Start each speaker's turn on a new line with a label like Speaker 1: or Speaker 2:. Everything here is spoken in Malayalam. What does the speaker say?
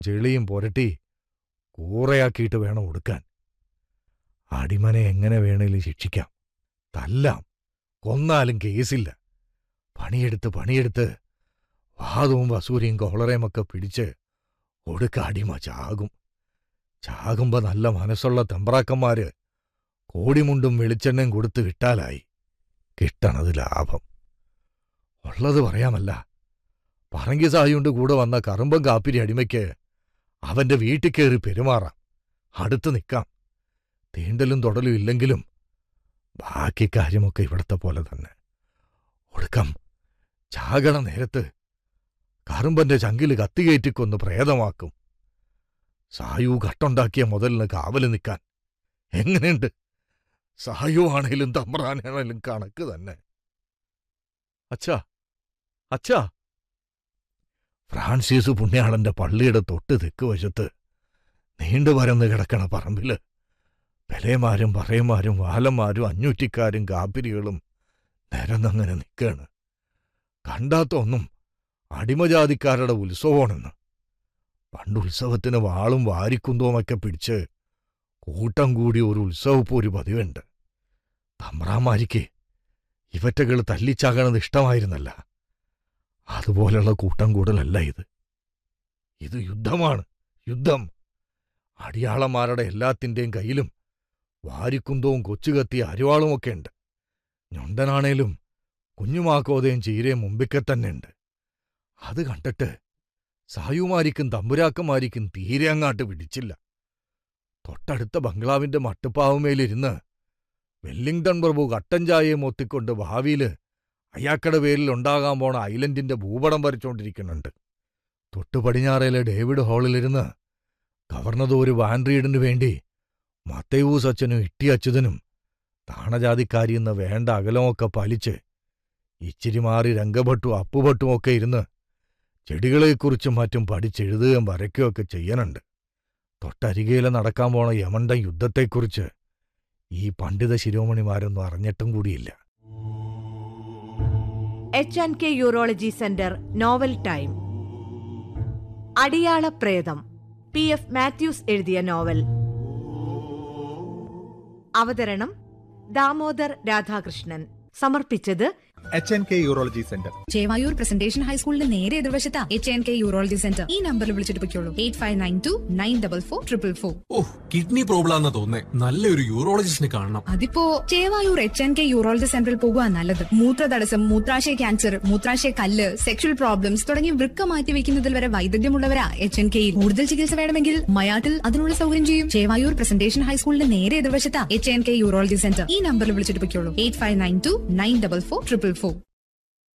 Speaker 1: ചെളിയും പുരട്ടി കൂറയാക്കിയിട്ട് വേണം ഒടുക്കാൻ അടിമനെ എങ്ങനെ വേണേലും ശിക്ഷിക്കാം തല്ലാം കൊന്നാലും കേസില്ല പണിയെടുത്ത് പണിയെടുത്ത് വാദവും വസൂരിയും കോളറയുമൊക്കെ പിടിച്ച് ഒടുക്ക അടിമ ചാകും ചാകുമ്പോ നല്ല മനസ്സുള്ള തെമ്പ്രാക്കന്മാര് കോടിമുണ്ടും വെളിച്ചെണ്ണയും കൊടുത്ത് വിട്ടാലായി കിട്ടണത് ലാഭം ഉള്ളത് പറയാമല്ല പറങ്കി സായുണ്ട് കൂടെ വന്ന കറുമ്പം കാപ്പിരി അടിമയ്ക്ക് അവന്റെ വീട്ടിൽ കയറി പെരുമാറാം അടുത്ത് നിൽക്കാം തീണ്ടലും തൊടലും ഇല്ലെങ്കിലും ബാക്കി കാര്യമൊക്കെ ഇവിടത്തെ പോലെ തന്നെ ഒടുക്കം ചാകണ നേരത്ത് കറുമ്പന്റെ ചങ്കില് കത്തികയറ്റിക്കൊന്ന് പ്രേതമാക്കും സായു കട്ടുണ്ടാക്കിയ മുതലിന് കാവല് നിൽക്കാൻ എങ്ങനെയുണ്ട് സായു ആണേലും തമ്പ്രാനാണേലും കണക്ക് തന്നെ അച്ഛാ അച്ഛാ ഫ്രാൻസിസ് പുണ്യാളന്റെ പള്ളിയുടെ തൊട്ട് തെക്ക് വശത്ത് നീണ്ടു പരന്ന് കിടക്കണ പറമ്പില് പെലേമാരും പറയമാരും വാലന്മാരും അഞ്ഞൂറ്റിക്കാരും കാപ്പിരികളും നിരന്നങ്ങനെ നിൽക്കാണ് കണ്ടാത്ത ഒന്നും അടിമജാതിക്കാരുടെ ഉത്സവമാണെന്ന് പണ്ട് ഉത്സവത്തിന് വാളും വാരിക്കുന്തവുമൊക്കെ പിടിച്ച് കൂട്ടം കൂടി ഒരു ഉത്സവപ്പോര് പതിവുണ്ട് തമ്പ്രാമാരിക്ക് ഇവറ്റകൾ തല്ലിച്ചാകണത് ഇഷ്ടമായിരുന്നല്ല അതുപോലുള്ള കൂട്ടം കൂടലല്ല ഇത് ഇത് യുദ്ധമാണ് യുദ്ധം അടിയാളന്മാരുടെ എല്ലാത്തിൻ്റെയും കയ്യിലും വാരിക്കുന്തവും കൊച്ചുകത്തിയ അരിവാളുമൊക്കെ ഉണ്ട് ഞൊണ്ടനാണേലും കുഞ്ഞുമാക്കോതയും ചീരയും മുമ്പിക്കെ തന്നെ ഉണ്ട് അത് കണ്ടിട്ട് സായുമാരിക്കും തമ്പുരാക്കന്മാരിക്കും തീരെ അങ്ങാട്ട് പിടിച്ചില്ല തൊട്ടടുത്ത ബംഗ്ലാവിന്റെ മട്ടുപ്പാവുമേലിരുന്ന് വെല്ലിംഗ്ടൺ പ്രഭു കട്ടൻ ചായയും ഒത്തിക്കൊണ്ട് ഭാവിയില് അയാക്കടെ പേരിൽ ഉണ്ടാകാൻ പോണ ഐലൻഡിന്റെ ഭൂപടം വരച്ചോണ്ടിരിക്കുന്നുണ്ട് തൊട്ടു പടിഞ്ഞാറയിലെ ഡേവിഡ് ഹാളിലിരുന്ന് ഗവർണർ ഒരു വാൻറീഡിനു വേണ്ടി മത്തയൂസ് അച്ഛനും ഇട്ടി അച്യുതനും താണജാതിക്കാരിയെന്ന് വേണ്ട അകലമൊക്കെ പാലിച്ച് ഇച്ചിരി മാറി രംഗഭട്ടും അപ്പുഭട്ടും ഒക്കെ ഇരുന്ന് ചെടികളെക്കുറിച്ചും മറ്റും പഠിച്ചെഴുതുകയും വരയ്ക്കുകയൊക്കെ ചെയ്യനുണ്ട് തൊട്ടരികയിലെ നടക്കാൻ പോണ യമണ്ട യുദ്ധത്തെക്കുറിച്ച് ഈ പണ്ഡിത ശിരോമണിമാരൊന്നും അറിഞ്ഞിട്ടും കൂടിയില്ല
Speaker 2: H and K urology centre novel time അടിയാള പ്രേതം പി എഫ് മാത്യൂസ് എഴുതിയ നോവൽ അവതരണം ദാമോദർ രാധാകൃഷ്ണൻ സമർപ്പിച്ചത്
Speaker 3: H N K urology centre
Speaker 4: Chevayur presentation ഹൈസ്കൂളിന്റെ നേരെ എതിർവശത്താ H N K urology centre ഈ നമ്പറിൽ വിളിച്ചിട്ട് പൊയ്ക്കോളൂ eight five nine two nine double four triple four
Speaker 5: ഓ കിഡ്നി പ്രോബ്ലം ആണെന്ന് തോന്നേ നല്ലൊരു യൂറോളജിസ്റ്റിനെ കാണണം
Speaker 4: അതിപ്പോ Chevayur H N K urology സെന്ററിൽ പോകുക നല്ലത് മൂത്രതടസ്സം മൂത്രാശയ ക്യാൻസർ മൂത്രാശയ കല്ല് സെക്ഷൽ പ്രോബ്ലംസ് തുടങ്ങി വൃക്ക മാറ്റി വെക്കുന്നതിൽ വരെ വൈദഗ്ധ്യമുള്ളവരാ എച്ച് എൻ കെയിൽ കൂടുതൽ ചികിത്സ വേണമെങ്കിൽ മയാട്ടിൽ അതിനുള്ള സൗകര്യം ചെയ്യും ചേവായൂർ പ്രസന്റേഷൻ ഹൈസ്കൂളിന്റെ നേരെ എതിർവശത്താ H N K urology centre ഈ നമ്പറിൽ വിളിച്ചിട്ട് പൊയ്ക്കോളൂ eight five nine two nine double four triple four